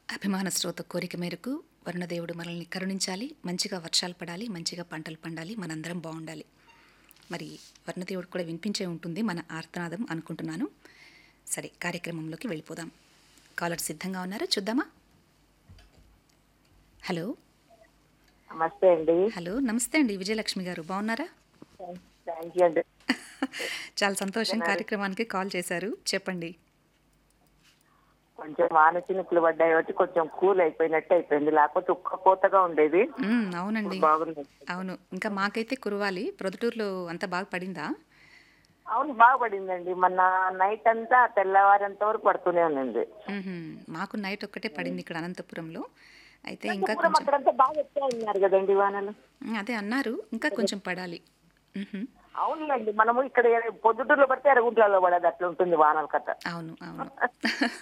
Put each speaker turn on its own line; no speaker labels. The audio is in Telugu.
అభిమాన శ్రోత కోరిక మేరకు వరుణదేవుడు మనల్ని కరుణించాలి మంచిగా వర్షాలు పడాలి మంచిగా పంటలు పండాలి మనందరం బాగుండాలి మరి వరుణదేవుడు కూడా వినిపించే ఉంటుంది మన ఆర్తనాదం అనుకుంటున్నాను సరే కార్యక్రమంలోకి వెళ్ళిపోదాం కాలర్ సిద్ధంగా ఉన్నారా చూద్దామా హలో
నమస్తే అండి
హలో నమస్తే అండి విజయలక్ష్మి గారు బాగున్నారా
థ్యాంక్ యూ అండి
చాలా సంతోషం కార్యక్రమానికి కాల్ చేశారు చెప్పండి
కొంచెం వాన చినుకులు పడ్డాయి కాబట్టి కొంచెం కూల్ అయిపోయినట్టు అయిపోయింది లేకపోతే ఉక్క పోతగా ఉండేది
మ్మ్, అవునండి
బాగుంది
అవును ఇంకా మాకైతే కురవాలి ప్రొద్దుటూరులో అంతా బాగా పడిందా
అవును బాగా పడిందండి మొన్న నైట్ అంతా తెల్లవారంత వరకు పడుతూనే ఉంది
మ్మ్హ్మ్. మాకు నైట్ ఒక్కటే పడింది ఇక్కడ అనంతపురంలో అయితే ఇంకా
అనంతపురం
కొంచెం
అక్కడంతా బాగా వచ్చా ఉన్నారు కదండి వానలు
మ్, అదే అన్నారు ఇంకా కొంచెం పడాలి మ్మ్హ్మ్.
అవునులేండి మనము ఇక్కడ పొద్దుటూరులో పడితే ఎరగుంట్లలో పడేది అట్లా ఉంటుంది వానల కథ
అవును అవును